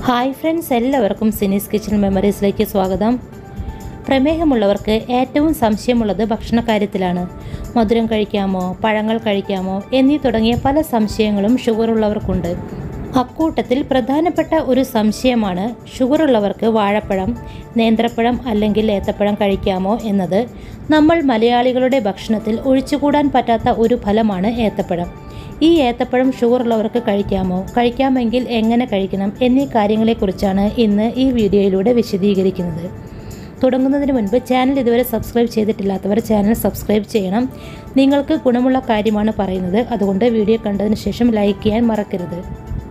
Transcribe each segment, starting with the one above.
hi friends എല്ലാവർക്കും സിനീസ് kitchen മെമ്മറീസിലേക്ക് സ്വാഗതം പ്രമേഹമുള്ളവർക്ക് ഏറ്റവും സംശയമുള്ളത് ഭക്ഷണക്കാര്യത്തിലാണ് മധുരം കഴിക്കാമോ പഴങ്ങൾ കഴിക്കാമോ എന്നീ തുടങ്ങിയ പല സംശയങ്ങളും ഷുഗറുള്ളവർക്കുണ്ട് അക്കൂട്ടത്തിൽ പ്രധാനപ്പെട്ട ഒരു സംശയമാണ് ഷുഗറുള്ളവർക്ക് വാഴപ്പഴം നേന്ത്രപ്പഴം അല്ലെങ്കിൽ ഏത്തപ്പഴം കഴിക്കാമോ എന്നത് നമ്മൾ മലയാളികളുടെ ഭക്ഷണത്തിൽ ഒഴിച്ചുകൂടാൻ പറ്റാത്ത ഒരു ഫലമാണ് ഏത്തപ്പഴം ഈ ഏത്തപ്പഴം ഷുഗർ ഉള്ളവർക്ക് കഴിക്കാമോ കഴിക്കാമെങ്കിൽ എങ്ങനെ കഴിക്കണം എന്നീ കാര്യങ്ങളെക്കുറിച്ചാണ് ഇന്ന് ഈ വീഡിയോയിലൂടെ വിശദീകരിക്കുന്നത് തുടങ്ങുന്നതിന് മുൻപ് ചാനൽ ഇതുവരെ സബ്സ്ക്രൈബ് ചെയ്തിട്ടില്ലാത്തവർ ചാനൽ സബ്സ്ക്രൈബ് ചെയ്യണം നിങ്ങൾക്ക് ഗുണമുള്ള കാര്യമാണ് പറയുന്നത് അതുകൊണ്ട് വീഡിയോ കണ്ടതിന് ശേഷം ലൈക്ക് ചെയ്യാൻ മറക്കരുത്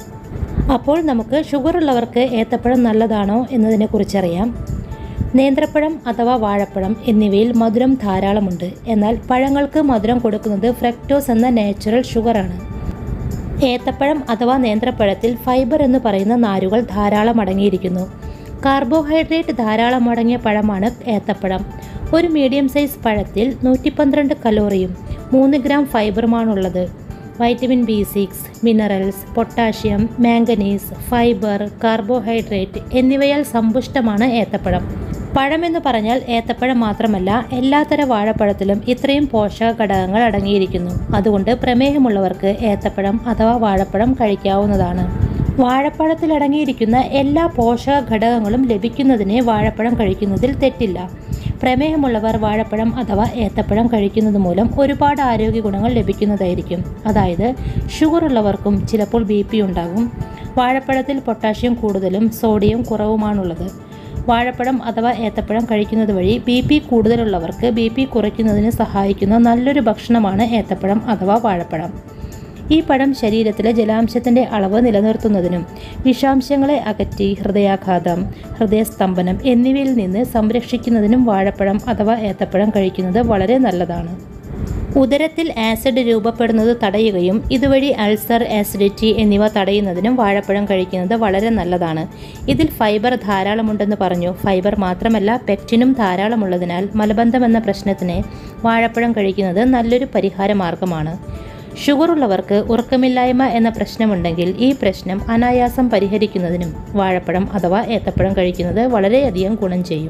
അപ്പോൾ നമുക്ക് ഷുഗർ ഉള്ളവർക്ക് ഏത്തപ്പഴം നല്ലതാണോ എന്നതിനെക്കുറിച്ചറിയാം നേന്ത്രപ്പഴം അഥവാ വാഴപ്പഴം എന്നിവയിൽ മധുരം ധാരാളമുണ്ട് എന്നാൽ പഴങ്ങൾക്ക് മധുരം കൊടുക്കുന്നത് ഫ്രക്ടോസ് എന്ന നാച്ചുറൽ ഷുഗറാണ് ഏത്തപ്പഴം അഥവാ നേന്ത്രപ്പഴത്തിൽ ഫൈബർ എന്ന് പറയുന്ന നാരുകൾ ധാരാളം അടങ്ങിയിരിക്കുന്നു കാർബോഹൈഡ്രേറ്റ് ധാരാളം അടങ്ങിയ പഴമാണ് ഏത്തപ്പഴം ഒരു മീഡിയം സൈസ് പഴത്തിൽ നൂറ്റി പന്ത്രണ്ട് കലോറിയും മൂന്ന് ഗ്രാം ഫൈബറുമാണുള്ളത് vitamin B six minerals potassium manganese fiber carbohydrate എന്നിവയാൽ സമ്പുഷ്ടമാണ് ഏത്തപ്പഴം പഴമെന്ന് പറഞ്ഞാൽ ഏത്തപ്പഴം മാത്രമല്ല എല്ലാത്തര വാഴപ്പഴത്തിലും ഇത്രയും പോഷക ഘടകങ്ങൾ അടങ്ങിയിരിക്കുന്നു അതുകൊണ്ട് പ്രമേഹമുള്ളവർക്ക് ഏത്തപ്പഴം അഥവാ വാഴപ്പഴം കഴിക്കാവുന്നതാണ് വാഴപ്പഴത്തിൽ അടങ്ങിയിരിക്കുന്ന എല്ലാ പോഷക ഘടകങ്ങളും ലഭിക്കുന്നതിന് വാഴപ്പഴം കഴിക്കുന്നതിൽ തെറ്റില്ല പ്രമേഹമുള്ളവർ വാഴപ്പഴം അഥവാ ഏത്തപ്പഴം കഴിക്കുന്നത് മൂലം ഒരുപാട് ആരോഗ്യ ഗുണങ്ങൾ ലഭിക്കുന്നതായിരിക്കും അതായത് ഷുഗർ ഉള്ളവർക്കും ചിലപ്പോൾ ബി പി ഉണ്ടാകും വാഴപ്പഴത്തിൽ പൊട്ടാഷ്യം കൂടുതലും സോഡിയം കുറവുമാണുള്ളത് വാഴപ്പഴം അഥവാ ഏത്തപ്പഴം കഴിക്കുന്നത് വഴി ബി പി കൂടുതലുള്ളവർക്ക് ബി പി കുറയ്ക്കുന്നതിന് സഹായിക്കുന്ന നല്ലൊരു ഭക്ഷണമാണ് ഏത്തപ്പഴം അഥവാ വാഴപ്പഴം ഈ പഴം ശരീരത്തിലെ ജലാംശത്തിൻ്റെ അളവ് നിലനിർത്തുന്നതിനും വിഷാംശങ്ങളെ അകറ്റി ഹൃദയാഘാതം ഹൃദയസ്തംഭനം എന്നിവയിൽ നിന്ന് സംരക്ഷിക്കുന്നതിനും വാഴപ്പഴം അഥവാ ഏത്തപ്പഴം കഴിക്കുന്നത് വളരെ നല്ലതാണ് ഉദരത്തിൽ ആസിഡ് രൂപപ്പെടുന്നത് തടയുകയും ഇതുവഴി അൾസർ ആസിഡിറ്റി എന്നിവ തടയുന്നതിനും വാഴപ്പഴം കഴിക്കുന്നത് വളരെ നല്ലതാണ് ഇതിൽ ഫൈബർ ധാരാളമുണ്ടെന്ന് പറഞ്ഞു ഫൈബർ മാത്രമല്ല പെക്റ്റിനും ധാരാളമുള്ളതിനാൽ മലബന്ധം എന്ന പ്രശ്നത്തിന് വാഴപ്പഴം കഴിക്കുന്നത് നല്ലൊരു പരിഹാര മാർഗമാണ് ഷുഗർ ഉള്ളവർക്ക് ഉറക്കമില്ലായ്മ എന്ന പ്രശ്നമുണ്ടെങ്കിൽ ഈ പ്രശ്നം അനായാസം പരിഹരിക്കുന്നതിനും വാഴപ്പഴം അഥവാ ഏത്തപ്പഴം കഴിക്കുന്നത് വളരെയധികം ഗുണം ചെയ്യും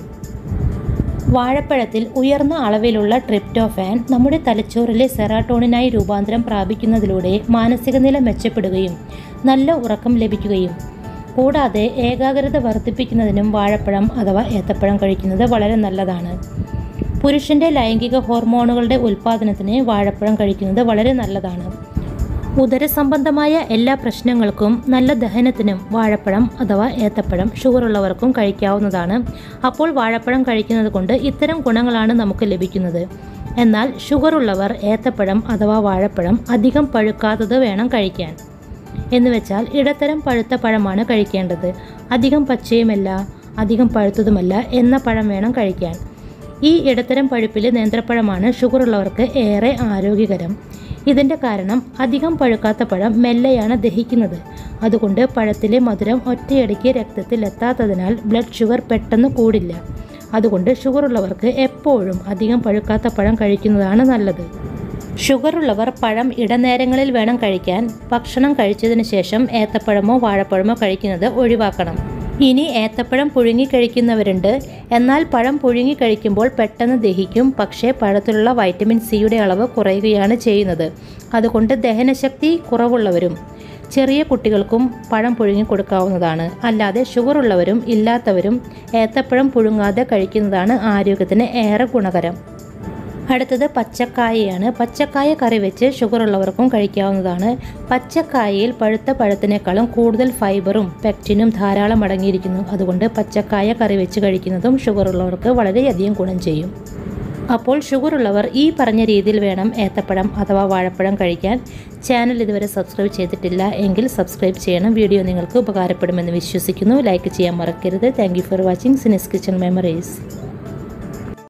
വാഴപ്പഴത്തിൽ ഉയർന്ന അളവിലുള്ള ട്രിപ്റ്റോഫാൻ നമ്മുടെ തലച്ചോറിലെ സെറാട്ടോണിനായി രൂപാന്തരം പ്രാപിക്കുന്നതിലൂടെ മാനസിക നില മെച്ചപ്പെടുകയും നല്ല ഉറക്കം ലഭിക്കുകയും കൂടാതെ ഏകാഗ്രത വർദ്ധിപ്പിക്കുന്നതിനും വാഴപ്പഴം അഥവാ ഏത്തപ്പഴം കഴിക്കുന്നത് വളരെ നല്ലതാണ് പുരുഷന്റെ ലൈംഗിക ഹോർമോണുകളുടെ ഉൽപ്പാദനത്തിന് വാഴപ്പഴം കഴിക്കുന്നത് വളരെ നല്ലതാണ് ഉദരസംബന്ധമായ എല്ലാ പ്രശ്നങ്ങൾക്കും നല്ല ദഹനത്തിനും വാഴപ്പഴം അഥവാ ഏത്തപ്പഴം ഷുഗറുള്ളവർക്കും കഴിക്കാവുന്നതാണ് അപ്പോൾ വാഴപ്പഴം കഴിക്കുന്നത് കൊണ്ട് ഇത്തരം ഗുണങ്ങളാണ് നമുക്ക് ലഭിക്കുന്നത് എന്നാൽ ഷുഗറുള്ളവർ ഏത്തപ്പഴം അഥവാ വാഴപ്പഴം അധികം പഴുക്കാത്തത് വേണം കഴിക്കാൻ എന്ന് വെച്ചാൽ ഇടത്തരം പഴുത്ത പഴമാണ് കഴിക്കേണ്ടത് അധികം പച്ചയുമല്ല അധികം പഴുത്തതുമല്ല എന്ന പഴം വേണം കഴിക്കാൻ ഈ ഇടത്തരം പഴുപ്പിൽ നേന്ത്രപ്പഴമാണ് ഷുഗറുള്ളവർക്ക് ഏറെ ആരോഗ്യകരം ഇതിൻ്റെ കാരണം അധികം പഴുക്കാത്ത പഴം മെല്ലെയാണ് ദഹിക്കുന്നത് അതുകൊണ്ട് പഴത്തിലെ മധുരം ഒറ്റയടിക്ക് രക്തത്തിൽ എത്താത്തതിനാൽ ബ്ലഡ് ഷുഗർ പെട്ടെന്ന് കൂടില്ല അതുകൊണ്ട് ഷുഗറുള്ളവർക്ക് എപ്പോഴും അധികം പഴുക്കാത്ത പഴം കഴിക്കുന്നതാണ് നല്ലത് ഷുഗറുള്ളവർ പഴം ഇടനേരങ്ങളിൽ വേണം കഴിക്കാൻ ഭക്ഷണം കഴിച്ചതിന് ശേഷം ഏത്തപ്പഴമോ വാഴപ്പഴമോ കഴിക്കുന്നത് ഒഴിവാക്കണം ഇനി ഏത്തപ്പഴം പുഴുങ്ങി കഴിക്കുന്നവരുണ്ട് എന്നാൽ പഴം പുഴുങ്ങി കഴിക്കുമ്പോൾ പെട്ടെന്ന് ദഹിക്കും പക്ഷേ പഴത്തിലുള്ള വൈറ്റമിൻ സിയുടെ അളവ് കുറയുകയാണ് ചെയ്യുന്നത് അതുകൊണ്ട് ദഹനശക്തി കുറവുള്ളവരും ചെറിയ കുട്ടികൾക്കും പഴം പുഴുങ്ങി കൊടുക്കാവുന്നതാണ് അല്ലാതെ ഷുഗർ ഉള്ളവരും ഇല്ലാത്തവരും ഏത്തപ്പഴം പുഴുങ്ങാതെ കഴിക്കുന്നതാണ് ആരോഗ്യത്തിന് ഏറെ ഗുണകരം അടുത്തത് പച്ചക്കായയാണ് പച്ചക്കായ കറി വെച്ച് ഷുഗർ ഉള്ളവർക്കും കഴിക്കാവുന്നതാണ് പച്ചക്കായയിൽ പഴുത്ത പഴത്തിനേക്കാളും കൂടുതൽ ഫൈബറും പെക്റ്റിനും ധാരാളം അടങ്ങിയിരിക്കുന്നു അതുകൊണ്ട് പച്ചക്കായ കറി വെച്ച് കഴിക്കുന്നതും ഷുഗർ ഉള്ളവർക്ക് വളരെയധികം ഗുണം ചെയ്യും അപ്പോൾ ഷുഗർ ഉള്ളവർ ഈ പറഞ്ഞ രീതിയിൽ വേണം ഏത്തപ്പഴം അഥവാ വാഴപ്പഴം കഴിക്കാൻ ചാനൽ ഇതുവരെ സബ്സ്ക്രൈബ് ചെയ്തിട്ടില്ല എങ്കിൽ സബ്സ്ക്രൈബ് ചെയ്യണം വീഡിയോ നിങ്ങൾക്ക് ഉപകാരപ്പെടുമെന്ന് വിശ്വസിക്കുന്നു ലൈക്ക് ചെയ്യാൻ മറക്കരുത് thank you for watching Sini's kitchen memories